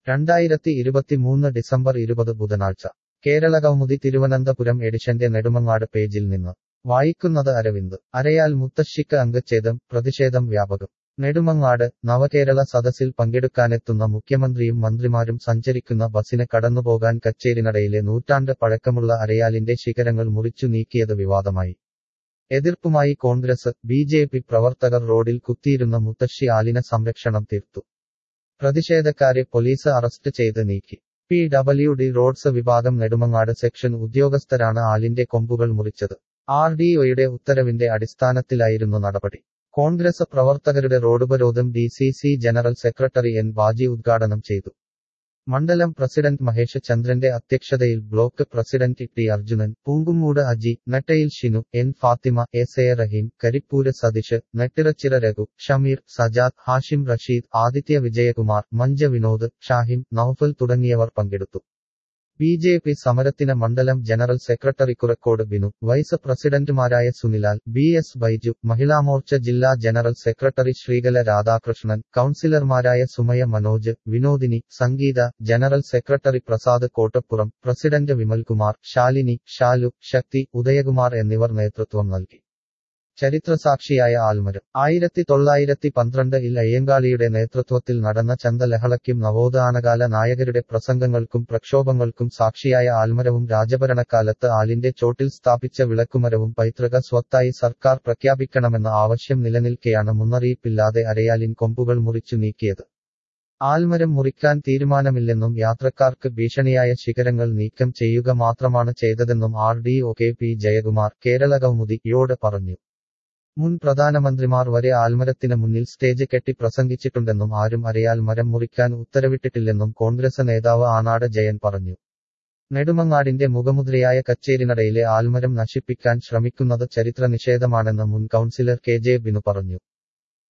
രണ്ടായിരത്തി ഇരുപത്തിമൂന്ന് ഡിസംബർ ഇരുപത് ബുധനാഴ്ച കേരള കൗമുദി തിരുവനന്തപുരം എഡിഷന്റെ നെടുമങ്ങാട് പേജിൽ നിന്ന് വായിക്കുന്നത് അരവിന്ദ് അരയാൽ മുത്തശ്ശിക്ക് അംഗച്ഛേദം പ്രതിഷേധം വ്യാപകം നെടുമങ്ങാട് നവകേരള സദസ്സിൽ പങ്കെടുക്കാനെത്തുന്ന മുഖ്യമന്ത്രിയും മന്ത്രിമാരും സഞ്ചരിക്കുന്ന ബസിന് കടന്നുപോകാൻ കച്ചേരിനടയിലെ നൂറ്റാണ്ട് പഴക്കമുള്ള അരയാലിന്റെ ശിഖരങ്ങൾ മുറിച്ചു നീക്കിയത് വിവാദമായി എതിർപ്പുമായി കോൺഗ്രസ് ബി ജെ പി പ്രവർത്തകർ റോഡിൽ കുത്തിയിരുന്ന മുത്തശ്ശി ആലിന സംരക്ഷണം തീർത്തു പ്രതിഷേധക്കാരെ പോലീസ് അറസ്റ്റ് ചെയ്ത് നീക്കി പി ഡബ്ല്യു ഡി റോഡ്സ് വിഭാഗം നെടുമങ്ങാട് സെക്ഷൻ ഉദ്യോഗസ്ഥരാണ് ആലിന്റെ കൊമ്പുകൾ മുറിച്ചത് ആർ ഡി ഒയുടെ ഉത്തരവിന്റെ അടിസ്ഥാനത്തിലായിരുന്നു നടപടി കോൺഗ്രസ് പ്രവർത്തകരുടെ റോഡുപരോധം D C C general secretary N Baji ഉദ്ഘാടനം ചെയ്തു മണ്ഡലം പ്രസിഡന്റ് മഹേഷ് ചന്ദ്രന്റെ അധ്യക്ഷതയിൽ block president T Arjunan Poonkumoodu Aji Nettayil Shinu N Fathima S A Rahim Karippur Satheesh Nettirachira Raghu Shameer Sajad Hashim Rasheed Aditya Vijayakumar Manja Vinod Shahim Noufal തുടങ്ങിയവർ പങ്കെടുത്തു ബി ജെ പി സമരത്തിന് മണ്ഡലം general secretary Kurakode Binu vice പ്രസിഡന്റുമാരായ സുനിലാൽ ബി എസ് ബൈജു മഹിളാമോർച്ച ജില്ലാ general secretary Sreekala Radhakrishnan കൌൺസിലർമാരായ Sumaya Manoj Vinodini Sangeetha general secretary Prasad Kottappuram president Vimalkumar Shalini Shalu Sakthi Udayakumar എന്നിവർ നേതൃത്വം നൽകി ചരിത്രസാക്ഷിയായ ആൽമരം ആയിരത്തി തൊള്ളായിരത്തി പന്ത്രണ്ടിൽ അയ്യങ്കാളിയുടെ നേതൃത്വത്തിൽ നടന്ന ചന്തലഹളയ്ക്കും നവോത്ഥാനകാല നായകരുടെ പ്രസംഗങ്ങൾക്കും പ്രക്ഷോഭങ്ങൾക്കും സാക്ഷിയായ ആൽമരവും രാജഭരണക്കാലത്ത് ആലിന്റെ ചോട്ടിൽ സ്ഥാപിച്ച വിളക്കുമരവും പൈതൃക സ്വത്തായി സർക്കാർ പ്രഖ്യാപിക്കണമെന്ന ആവശ്യം നിലനിൽക്കെയാണ് മുന്നറിയിപ്പില്ലാതെ അരയാലിൻ കൊമ്പുകൾ മുറിച്ചു നീക്കിയത് ആൽമരം മുറിക്കാൻ തീരുമാനമില്ലെന്നും യാത്രക്കാർക്ക് ഭീഷണിയായ ശിഖരങ്ങൾ നീക്കം ചെയ്യുക മാത്രമാണ് ചെയ്തതെന്നും R D O K P Jayakumar Kerala കൗമുദിയോട് പറഞ്ഞു മുൻ പ്രധാനമന്ത്രിമാർ വരെ ആൽമരത്തിന് മുന്നിൽ സ്റ്റേജ് കെട്ടി പ്രസംഗിച്ചിട്ടുണ്ടെന്നും ആരും അരയാൽ മരം മുറിക്കാൻ ഉത്തരവിട്ടിട്ടില്ലെന്നും കോൺഗ്രസ് നേതാവ് ആനാട് ജയൻ പറഞ്ഞു നെടുമങ്ങാടിന്റെ മുഖമുദ്രയായ കച്ചേരിനടയിലെ ആൽമരം നശിപ്പിക്കാൻ ശ്രമിക്കുന്നത് ചരിത്ര നിഷേധമാണെന്ന് മുൻ കൌൺസിലർ കെ ജെ ബിനു പറഞ്ഞു